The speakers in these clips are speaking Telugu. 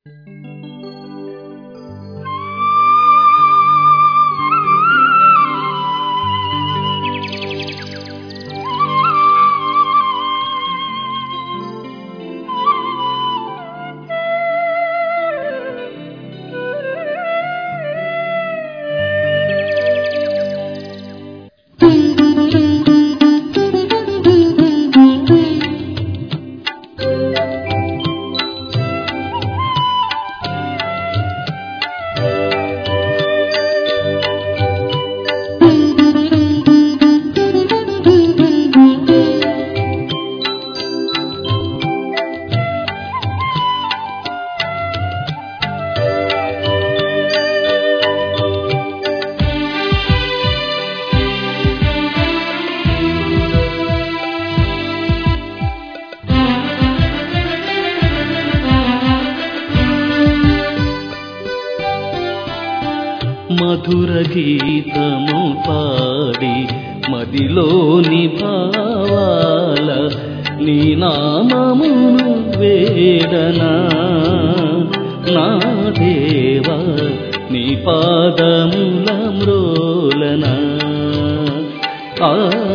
మధుర గీతము పాడి మదిలోని భావాల నీ నామమును వేడనా నా దేవా నీ పాదముల మ్రోలనా ఆ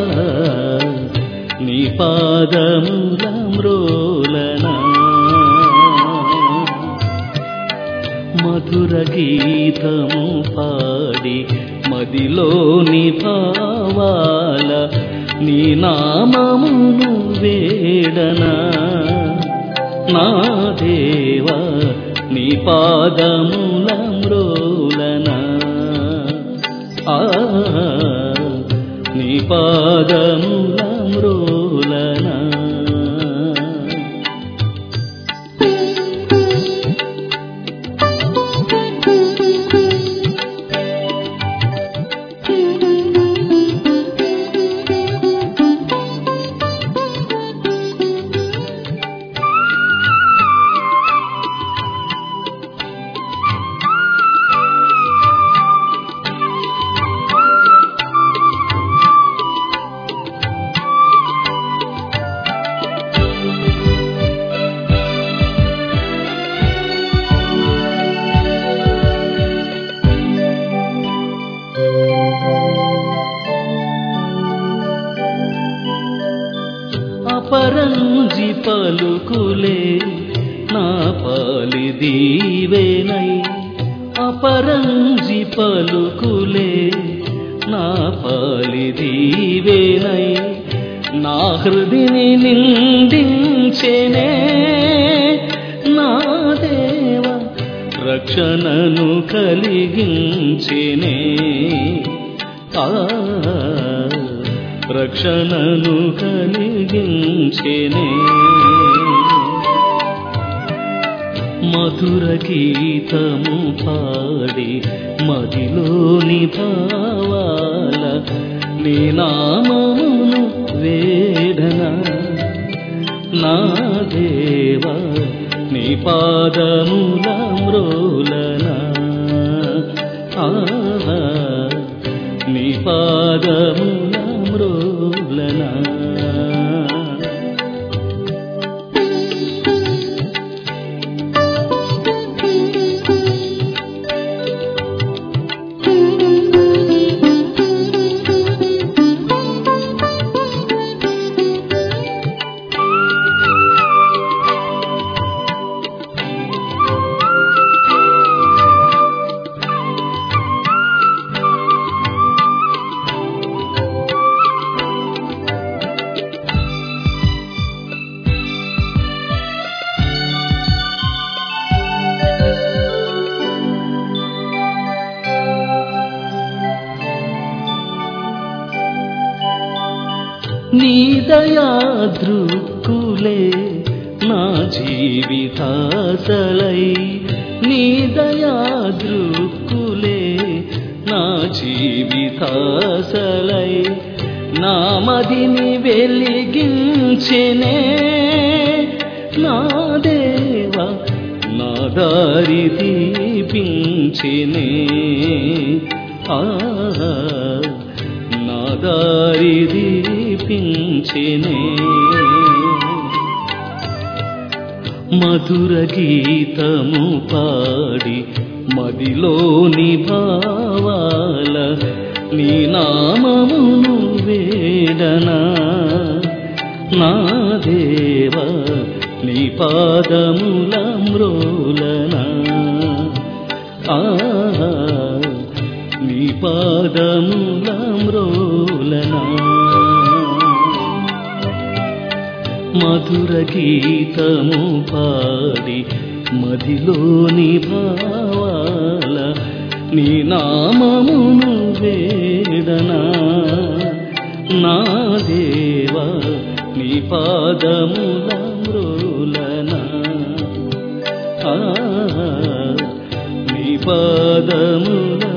నీ పాదముల మ్రోలనా మధుర గీతము పాడి మదిలోని భావాల నీ నామమును వేడనా నా దేవా నీ పాదముల మ్రోలనా ఆ నీ పాదముల మ్రోలనా అపరంజి పలుకులే నా పాలి దీవేనై అపరంజి పలుకులే నా పాలి దీవేనై నా హృదిని నిందించెనే నా దేవ రక్షణను కలిగించెనే ఆ రక్షణను కలిగించెనే మధుర గీతము పాడి మదిలోని భావాల నీ నామమును వేదన నా దేవా నీ పాదముల మ్రోలనా ఆ నీ పాదముల మ్రోలనా నీ దయా దృక్కులే నా జీవితాసలై నీ దయా దృక్కులే నా జీవితాసలై నా మదిని వెలిగించెనే నా దేవా నా దారి దీపించెనే ఆ నా దారి దీపించెనే మధుర గీతము పాడి మదిలోని భావాల నీ నామమును వేడనా నా దేవ నీ పాదముల మ్రోలనా ఆ నీ పాదముల మ్రోలనా మధుర గీతము పాడి మదిలోని భావాల నీ నామమును వేడనా నా దేవా నీ పాదముల మ్రోలనా ఆ నీ పాదముల